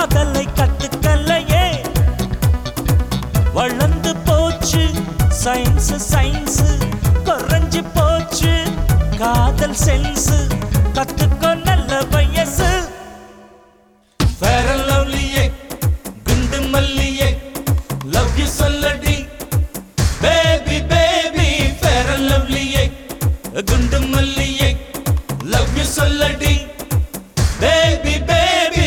காதலை கத்துக்கலையே வளர்ந்து போச்சு சயின்ஸ் சயின்ஸ் குறைஞ்சு போச்சு காதல் சென்ஸ் கத்துக்கோ நல்ல வயசு Fair and lovely, yeah. குண்டு மல்லியே லவ் யூ சொல்லடி baby baby fair and lovely குண்டு மல்லியே லவ் யூ சொல்லடி பேபி பேபி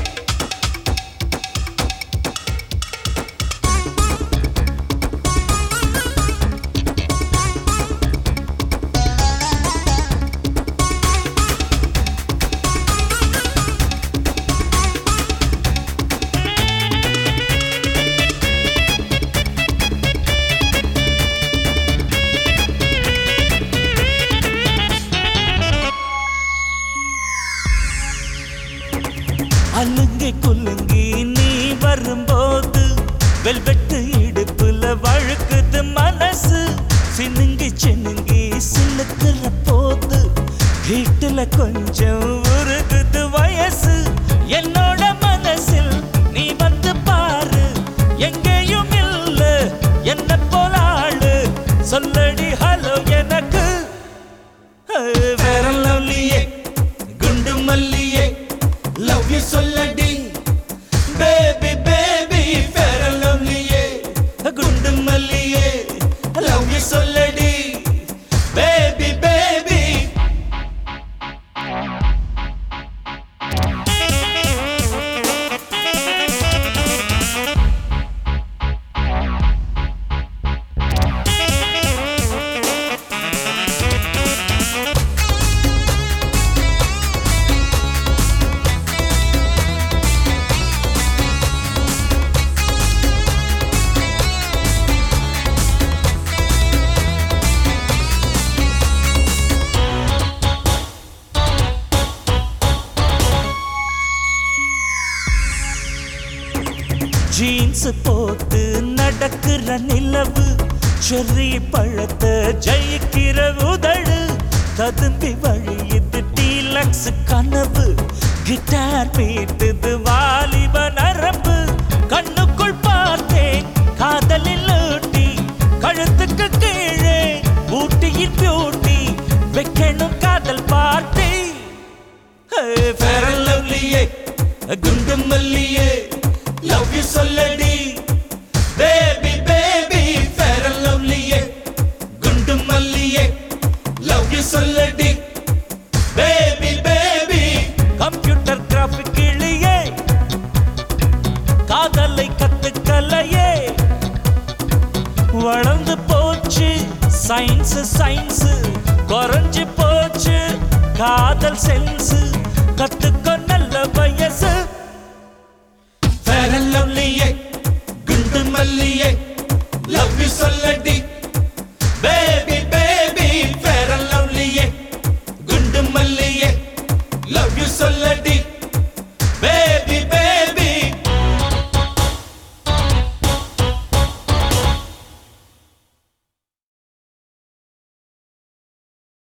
அலுங்கி குலுங்கி நீ வரும்போது வெல்வெட்டு இடுப்புல வழுக்குது மனசு சினுங்கி சினுங்கி சிலுக்குற போது வீட்டுல கொஞ்சம் உருகுது வயசு என்னோட மனசில் நீ வந்து பாரு எங்கேயும் இல்ல என்ன போல ஆளு சொல்லடி ஹலோ எனக்கு ஃபேர் அண்ட் லவ்லி குண்டு மல்லியே லவ் யூ சொல்லடி baby baby fair and lovely குண்டு மல்லியே லவ் யூ சொல்லடி பேபி பேபி ஜீன்ஸ் போட்டு நடக்கிற நிலவு செர்ரி பழத்தை ஜெயிக்கிற உதடு ததும்பி வழியுது டீலக்ஸ் கனவு கிட்டார் மீட்டுது வாலிப நரம்பு கண்ணுக்குள் பார்த்தேன் காதலில் ஊட்டி கழுத்துக்கு கீழே ஊட்டியின் பியூட்டி வைக்கணும் காதல் பார்ட்டி ஃபேர் அண்ட் லவ்லியே குண்டு மல்லியே லவ் யூ சொல்லடி பேபி பேபி ஃபேர் அண்ட் லவ்லியே குண்டு மல்லியே லவ் யூ சொல்லடி பேபி பேபி கம்ப்யூட்டர் கிராஃபிக் கிளியே காதலை கத்துக்கலையே வளர்ந்து போச்சு சயின்ஸ் சயின்ஸ் குறைஞ்சு போச்சு காதல் சென்ஸ் கத்துக்க நல்ல வயசு ஃபேர் அண்ட் லவ்லியே குண்டு மல்லியே லவ் யூ சொல்லடி